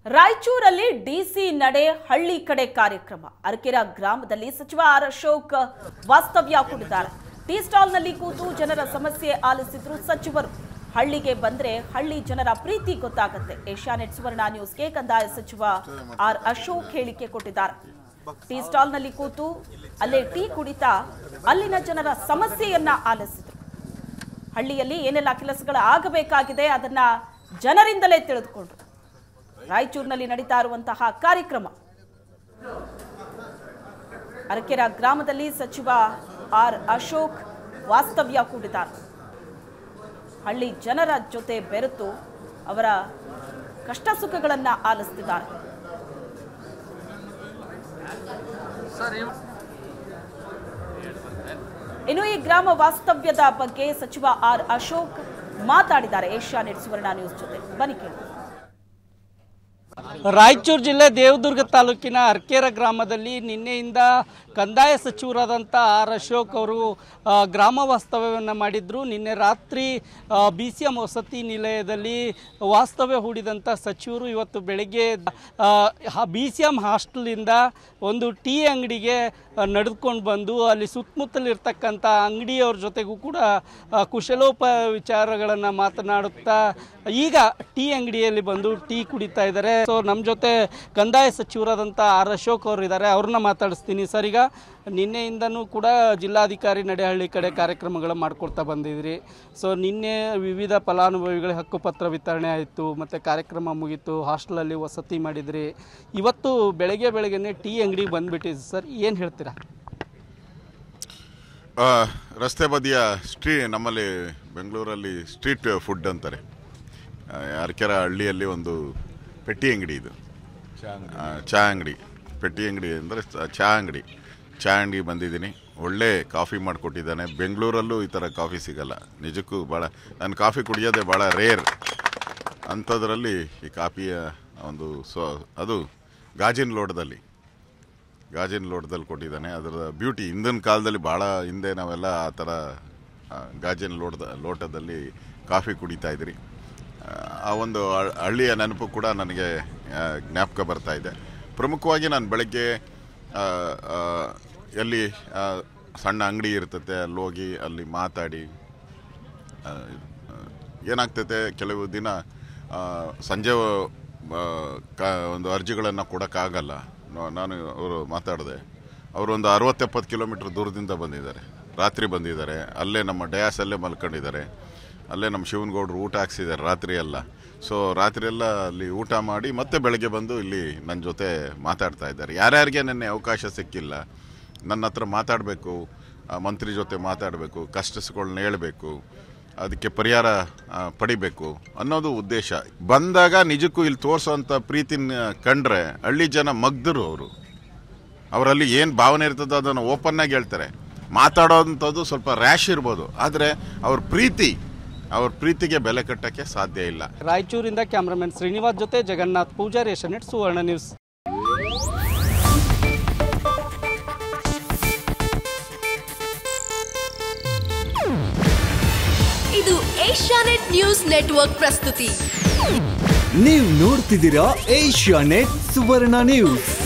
ರಾಯಚೂರಲ್ಲಿ DC ನಡೆ ಹಳ್ಳಿ ಕಡೆ ಕಾರ್ಯಕ್ರಮ ಅರಕೆರ ಗ್ರಾಮದಲ್ಲಿ ಸಚಿವ ಆರ್ ಅಶೋಕ್ ವಾಸ್ತವ್ಯ ಹೂಡಿದ್ದಾರೆ ಟೀ ಸ್ಟಾಲ್ನಲ್ಲಿ ಕೂತು ಜನರ ಸಮಸ್ಯೆ ಆಲಿಸಿದ್ರು ಸಚಿವರು ಹಳ್ಳಿಗೆ ಬಂದ್ರೆ ಹಳ್ಳಿ ಜನರ ಪ್ರೀತಿ ಗೊತ್ತಾಗುತ್ತೆ ಏಷ್ಯಾನೆಟ್ ಸುವರ್ಣ ನ್ಯೂಸ್ಗೆ ಕಂದಾಯ ಸಚಿವ ಆರ್ ಅಶೋಕ್ ಹೇಳಿಕೆ ಕೊಟ್ಟಿದ್ದಾರೆ ಟೀ ಸ್ಟಾಲ್ನಲ್ಲಿ ಕೂತು ಅಲ್ಲೇ ಟೀ ಕುಡಿತಾ ಅಲ್ಲಿನ ಜನರ ಸಮಸ್ಯೆಯನ್ನ ಆಲಿಸಿದ್ರು ಹಳ್ಳಿಯಲ್ಲಿ ಏನೆಲ್ಲ ಕೆಲಸಗಳು ಆಗಬೇಕಾಗಿದೆ ಅದನ್ನ ಜನರಿಂದಲೇ ತಿಳಿದುಕೊಂಡ್ರು ರಾಯಚೂರಿನಲ್ಲಿ ನಡೀತಾ ಇರುವಂತಹ ಕಾರ್ಯಕ್ರಮ ಅರಕೆರ ಗ್ರಾಮದಲ್ಲಿ ಸಚಿವ ಆರ್ ಅಶೋಕ್ ವಾಸ್ತವ್ಯ ಹೂಡಿದ್ದಾರೆ ಹಳ್ಳಿ ಜನರ ಜೊತೆ ಬೆರೆತು ಅವರ ಕಷ್ಟ ಸುಖಗಳನ್ನ ಆಲಿಸ್ತಿದ್ದಾರೆ ಇನ್ನು ಈ ಗ್ರಾಮ ವಾಸ್ತವ್ಯದ ಬಗ್ಗೆ ಸಚಿವ ಆರ್ ಅಶೋಕ್ ಮಾತಾಡಿದ್ದಾರೆ ಏಷ್ಯಾನೆಟ್ ಸುವರ್ಣ ನ್ಯೂಸ್ ಜೊತೆ ಬನ್ನಿ ಕೇಳಿ ರಾಯಚೂರು ಜಿಲ್ಲೆ ದೇವದುರ್ಗ ತಾಲೂಕಿನ ಅರ್ಕೇರ ಗ್ರಾಮದಲ್ಲಿ ನಿನ್ನೆಯಿಂದ ಕಂದಾಯ ಸಚಿವರಾದಂಥ ಆರ್ ಅಶೋಕ್ ಅವರು ಆ, ಗ್ರಾಮ ವಾಸ್ತವ್ಯವನ್ನು ಮಾಡಿದ್ರು ನಿನ್ನೆ ರಾತ್ರಿ ಬಿ ಸಿ ಎಂ ವಸತಿ ನಿಲಯದಲ್ಲಿ ವಾಸ್ತವ್ಯ ಹೂಡಿದಂಥ ಸಚಿವರು ಇವತ್ತು ಬೆಳಗ್ಗೆ ಬಿ ಸಿ ಎಂ ಹಾಸ್ಟೆಲಿಂದ ಒಂದು ಟೀ ಅಂಗಡಿಗೆ ನಡೆದುಕೊಂಡು ಬಂದು ಅಲ್ಲಿ ಸುತ್ತಮುತ್ತಲಿರ್ತಕ್ಕಂಥ ಅಂಗಡಿಯವ್ರ ಜೊತೆಗೂ ಕೂಡ ಆ, ಕುಶಲೋಪ ವಿಚಾರಗಳನ್ನು ಮಾತನಾಡುತ್ತಾ ಈಗ ಟೀ ಅಂಗಡಿಯಲ್ಲಿ ಬಂದು ಟೀ ಕುಡಿತಾ ಇದ್ದಾರೆ ಸೊ ನಮ್ಮ ಜೊತೆ ಕಂದಾಯ ಸಚಿವರಾದಂಥ ಆರ್ ಅಶೋಕ್ ಅವರು ಇದ್ದಾರೆ ಅವ್ರನ್ನ ಮಾತಾಡಿಸ್ತೀನಿ ಸರ್ ಈಗ ನಿನ್ನೆಯಿಂದನೂ ಕೂಡ ಜಿಲ್ಲಾಧಿಕಾರಿ ನಡೆಹಳ್ಳಿ ಕಡೆ ಕಾರ್ಯಕ್ರಮಗಳು ಮಾಡ್ಕೊಡ್ತಾ ಬಂದಿದ್ರಿ ಸೊ ನಿನ್ನೆ ವಿವಿಧ ಫಲಾನುಭವಿಗಳ ಹಕ್ಕುಪತ್ರ ವಿತರಣೆ ಆಯಿತು ಮತ್ತು ಕಾರ್ಯಕ್ರಮ ಮುಗೀತು ಹಾಸ್ಟೆಲಲ್ಲಿ ವಸತಿ ಮಾಡಿದ್ರಿ ಇವತ್ತು ಬೆಳಗ್ಗೆ ಬೆಳಗ್ಗೆನೆ ಟೀ ಅಂಗಡಿಗೆ ಬಂದುಬಿಟ್ಟಿದೆ ಸರ್ ಏನು ಹೇಳ್ತೀರಾ ಆ, ರಸ್ತೆ ಬದಿಯ ಸ್ಟ್ರೀ ನಮ್ಮಲ್ಲಿ ಬೆಂಗಳೂರಲ್ಲಿ ಸ್ಟ್ರೀಟ್ ಫುಡ್ ಅಂತಾರೆ ಆ, ಅರಕೆರ ಹಳ್ಳಿಯಲ್ಲಿ ಒಂದು ಪೆಟ್ಟಿ ಅಂಗಡಿ ಇದು ಆ, ಚಹಾ ಅಂಗಡಿ ಪೆಟ್ಟಿ ಅಂಗಡಿ ಅಂದರೆ ಚಹಾ ಅಂಗಡಿ ಚಹಾ ಅಂಗಡಿ ಬಂದಿದ್ದೀನಿ ಒಳ್ಳೆ ಕಾಫಿ ಮಾಡಿಕೊಟ್ಟಿದ್ದಾನೆ ಬೆಂಗಳೂರಲ್ಲೂ ಈ ಥರ ಕಾಫಿ ಸಿಗಲ್ಲ ನಿಜಕ್ಕೂ ಭಾಳ ನಾನು ಕಾಫಿ ಕುಡಿಯೋದೇ ಭಾಳ ರೇರ್ ಅಂಥದ್ರಲ್ಲಿ ಈ ಕಾಫಿಯ ಒಂದು ಸ್ವ ಅದು ಗಾಜಿನ ಲೋಟದಲ್ಲಿ ಗಾಜಿನ ಲೋಟದಲ್ಲಿ ಕೊಟ್ಟಿದ್ದಾನೆ ಅದರ ಬ್ಯೂಟಿ ಹಿಂದಿನ ಕಾಲದಲ್ಲಿ ಭಾಳ ಹಿಂದೆ ನಾವೆಲ್ಲ ಆ ಥರ ಆ, ಗಾಜಿನ ಲೋಟದ ಲೋಟದಲ್ಲಿ ಕಾಫಿ ಕುಡಿತಾ ಇದ್ರಿ ಆ, ಆ ಒಂದು ಹಳ್- ಹಳ್ಳಿಯ ನೆನಪು ಕೂಡ ನನಗೆ ಆ, ಜ್ಞಾಪಕ ಬರ್ತಾ ಇದೆ ಪ್ರಮುಖವಾಗಿ ನಾನು ಬೆಳಗ್ಗೆ ಆ, ಆ, ಎಲ್ಲಿ ಆ, ಸಣ್ಣ ಅಂಗಡಿ ಇರ್ತತೆ ಅಲ್ಲಿ ಹೋಗಿ ಅಲ್ಲಿ ಮಾತಾಡಿ ಆ, ಏನಾಗ್ತೈತೆ ಕೆಲವು ದಿನ ಆ, ಸಂಜೆ ಆ, ಕ ಒಂದು ಅರ್ಜಿಗಳನ್ನು ಕೊಡೋಕ್ಕಾಗಲ್ಲ ನಾ- ನಾನು ಅವರು ಮಾತಾಡಿದೆ ಅವರು ಒಂದು ಅರವತ್ತೆಪ್ಪತ್ತು ಕಿಲೋಮೀಟ್ರ್ ದೂರದಿಂದ ಬಂದಿದ್ದಾರೆ ರಾತ್ರಿ ಬಂದಿದ್ದಾರೆ ಅಲ್ಲೇ ನಮ್ಮ ಡಯಾಸಲ್ಲೇ ಮಲ್ಕೊಂಡಿದ್ದಾರೆ ಅಲ್ಲೇ ನಮ್ಮ ಶಿವನಗೌಡರು ಊಟ ಹಾಕ್ಸಿದ್ದಾರೆ ರಾತ್ರಿ ಎಲ್ಲ ಸೊ ರಾತ್ರಿ ಎಲ್ಲ ಅಲ್ಲಿ ಊಟ ಮಾಡಿ ಮತ್ತೆ ಬೆಳಗ್ಗೆ ಬಂದು ಇಲ್ಲಿ ನನ್ನ ಜೊತೆ ಮಾತಾಡ್ತಾ ಇದ್ದಾರೆ ಯಾರ್ಯಾರಿಗೆ ನೆನ್ನೆ ಅವಕಾಶ ಸಿಕ್ಕಿಲ್ಲ ನನ್ನ ಹತ್ರ ಮಾತಾಡಬೇಕು ಮಂತ್ರಿ ಜೊತೆ ಮಾತಾಡಬೇಕು ಕಷ್ಟಗಳನ್ನ ಹೇಳಬೇಕು ಅದಕ್ಕೆ ಪರಿಹಾರ ಆ, ಪಡಿಬೇಕು ಅನ್ನೋದು ಉದ್ದೇಶ ಬಂದಾಗ ನಿಜಕ್ಕೂ ಇಲ್ಲಿ ತೋರಿಸೋಂಥ ಪ್ರೀತಿನ ಕಂಡ್ರೆ ಹಳ್ಳಿ ಜನ ಮಗ್ದರು ಅವರು ಅವರಲ್ಲಿ ಏನು ಭಾವನೆ ಇರ್ತದೋ ಅದನ್ನು ಓಪನ್ನಾಗಿ ಹೇಳ್ತಾರೆ ಮಾತಾಡೋವಂಥದ್ದು ಸ್ವಲ್ಪ ರ್ಯಾಶ್ ಇರ್ಬೋದು ಆದರೆ ಅವ್ರ ಪ್ರೀತಿ ಅವ್ರ ಪ್ರೀತಿಗೆ ಬೆಲೆ ಕಟ್ಟೋಕ್ಕೆ ಸಾಧ್ಯ ಇಲ್ಲ ರಾಯಚೂರಿಂದ ಕ್ಯಾಮ್ರಾಮನ್ ಶ್ರೀನಿವಾಸ್ ಜೊತೆ ಜಗನ್ನಾಥ್ ಪೂಜಾರಿ ಏಷ್ಯಾನೆಟ್ ಸುವರ್ಣ ನ್ಯೂಸ್ ಇದು ಏಷ್ಯಾನೆಟ್ ನ್ಯೂಸ್ ನೆಟ್ವರ್ಕ್ ಪ್ರಸ್ತುತಿ ನೀವು ನೋಡ್ತಿದ್ದೀರಾ ಏಷ್ಯಾ ನೆಟ್ ಸುವರ್ಣ ನ್ಯೂಸ್